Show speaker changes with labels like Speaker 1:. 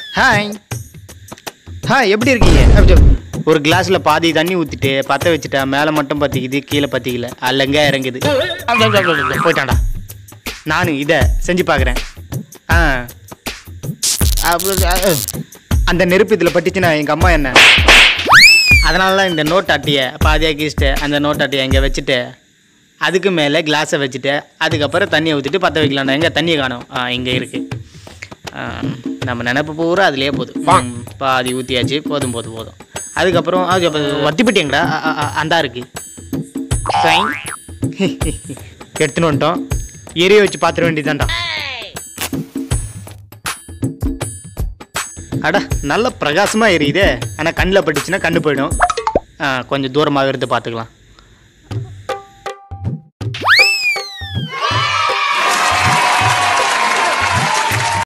Speaker 1: Hi hi எப்படி இருக்கீங்க அப்படி ஒரு கிளாஸில் பாதி தண்ணி ஊற்றிட்டு பற்ற வச்சுட்டா மேலே மட்டும் பற்றிக்குது கீழே பற்றிக்கல அல்லங்க இறங்குது அந்த, அந்த, அந்த, அந்த, போயிட்டான்டா நானும் இதை செஞ்சு பார்க்குறேன் ஆ அப்ப- அ, அந்த நெருப்பு இதில் பட்டுச்சுன்னா எங்கள் அம்மா என்ன அதனால தான் இந்த நோட் அட்டையை பாதியாக கீச்சிட்டு அந்த நோட் அட்டையை இங்கே வச்சுட்டு அதுக்கு மேலே கிளாஸை வச்சுட்டு அதுக்கப்புறம் தண்ணியை ஊற்றிட்டு பற்ற வைக்கலாம்டா எங்கே தண்ணியை காணும் ஆ இங்கே இருக்குது நம்ம நினப்பு பூரா அதுலேயே போதும் ம், பாதி ஊற்றியாச்சு போதும் போதும் போதும் அதுக்கப்புறம் அது அப்ப வத்திப்பட்டியங்கடா அ- அ- அந்தா இருக்கு ஃபைன். எடுத்துன்னு வந்துட்டோம் எரிய வச்சு பார்த்துட வேண்டியதான்டா அட நல்ல பிரகாசமாக எரியுதே ஆனால் கண்ணில் பட்டுச்சுன்னா கண்ணு போயிடும் ஆ, கொஞ்சம் தூரமாக இருந்து பார்த்துக்கலாம்